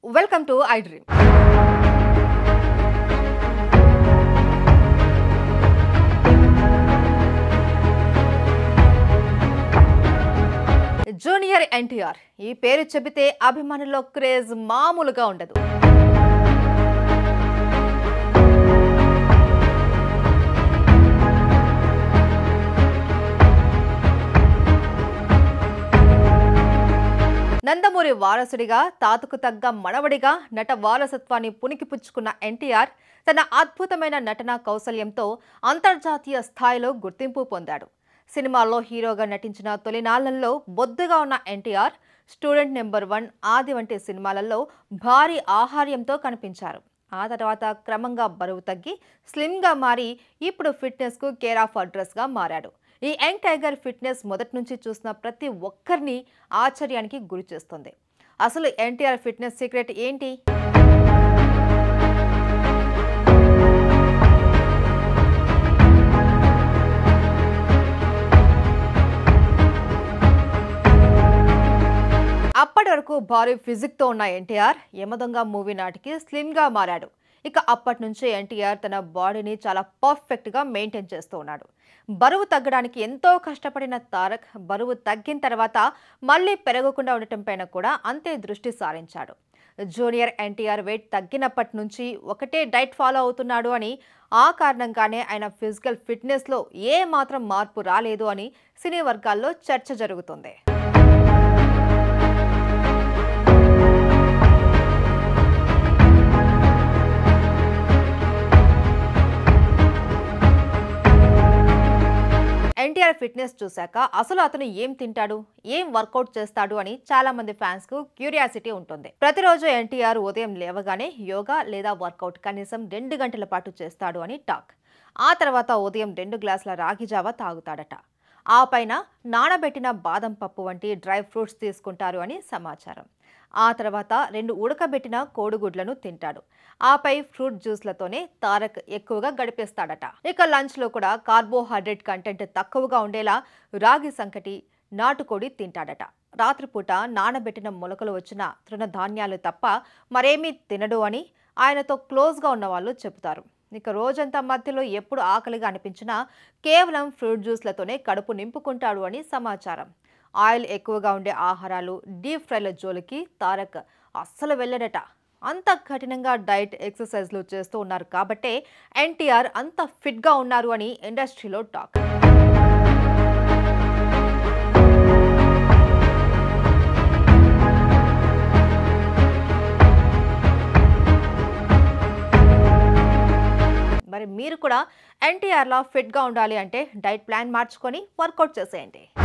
welcome to iDream junior NTR ఈ పేరు చెబితే అభిమానుల్లో క్రేజ్ మామూలుగా ఉండదు నందమూరి వారసుడిగా తాతకు తగ్గ మనవడిగా నట వారసత్వాన్ని పుణికిపుచ్చుకున్న ఎన్టీఆర్ తన అద్భుతమైన నటన కౌశల్యంతో అంతర్జాతీయ స్థాయిలో గుర్తింపు పొందాడు సినిమాల్లో హీరోగా నటించిన తొలినాళ్లలో బొద్దుగా ఉన్న ఎన్టీఆర్ స్టూడెంట్ నెంబర్ వన్ ఆది వంటి సినిమాలలో భారీ ఆహార్యంతో కనిపించారు ఆ తర్వాత క్రమంగా బరువు తగ్గి స్లిమ్గా మారి ఇప్పుడు ఫిట్నెస్కు కేర్ ఆఫ్ అడ్రస్గా మారాడు ఈ యంగ్ టైగర్ ఫిట్నెస్ మొదటి నుంచి చూసిన ప్రతి ఒక్కరిని ఆశ్చర్యానికి గురి చేస్తుంది అసలు ఎన్టీఆర్ ఫిట్నెస్ సీక్రెట్ ఏంటి అప్పటి వరకు భారీ ఫిజిక్తో ఉన్న ఎన్టీఆర్ యమదొంగ మూవీ నాటికి స్లిమ్గా మారాడు ఇక అప్పటి నుంచి ఎన్టీఆర్ తన బాడీని చాలా పర్ఫెక్ట్గా మెయింటైన్ చేస్తూ ఉన్నాడు బరువు తగ్గడానికి ఎంతో కష్టపడిన తారక్ బరువు తగ్గిన తర్వాత మళ్ళీ పెరగకుండా ఉండటం పైన కూడా అంతే దృష్టి సారించాడు జూనియర్ ఎన్టీఆర్ వెయిట్ తగ్గినప్పటి నుంచి ఒకటే డైట్ ఫాలో అవుతున్నాడు అని ఆ కారణంగానే ఆయన ఫిజికల్ ఫిట్నెస్లో ఏ మాత్రం మార్పు రాలేదు అని సినీ వర్గాల్లో చర్చ జరుగుతుంది ఎన్టీఆర్ ఫిట్నెస్ చూశాక అసలు అతను ఏం తింటాడు ఏం వర్కౌట్ చేస్తాడు అని చాలా మంది ఫ్యాన్స్ కు క్యూరియాసిటీ ఉంటుంది ప్రతిరోజు ఎన్టీఆర్ ఉదయం లేవగానే యోగా లేదా వర్కౌట్ కనీసం రెండు గంటల పాటు చేస్తాడు అని టాక్ ఆ తర్వాత ఉదయం రెండు గ్లాసుల రాగి జావ తాగుతాడట ఆ పైన నానబెట్టిన బాదం పప్పు వంటి డ్రై ఫ్రూట్స్ తీసుకుంటారు అని సమాచారం ఆ తర్వాత రెండు ఉడకబెట్టిన కోడిగుడ్లను తింటాడు ఆపై ఫ్రూట్ జ్యూస్లతోనే తారక్ ఎక్కువగా గడిపేస్తాడట ఇక లంచ్లో కూడా కార్బోహైడ్రేట్ కంటెంట్ తక్కువగా ఉండేలా రాగి సంకటి నాటుకోడి తింటాడట రాత్రిపూట నానబెట్టిన మొలకలు వచ్చిన తృణధాన్యాలు తప్ప మరేమీ తినడు అని ఆయనతో క్లోజ్గా ఉన్న వాళ్ళు చెబుతారు ఇక రోజంతా మధ్యలో ఎప్పుడు ఆకలిగా అనిపించినా కేవలం ఫ్రూట్ జ్యూస్లతోనే కడుపు నింపుకుంటాడు అని సమాచారం ఆయిల్ ఎక్కువగా ఉండే ఆహారాలు డీప్ ఫ్రైల జోలికి తారక్ అస్సలు వెళ్ళడట అంత కఠినంగా డైట్ ఎక్సర్సైజ్లు చేస్తూ ఉన్నారు కాబట్టే ఎన్టీఆర్ అంత ఫిట్గా ఉన్నారు అని ఇండస్ట్రీలో టాక్ మరి మీరు కూడా ఎన్టీఆర్లా ఫిట్గా ఉండాలి అంటే డైట్ ప్లాన్ మార్చుకొని వర్కౌట్ చేసేయండి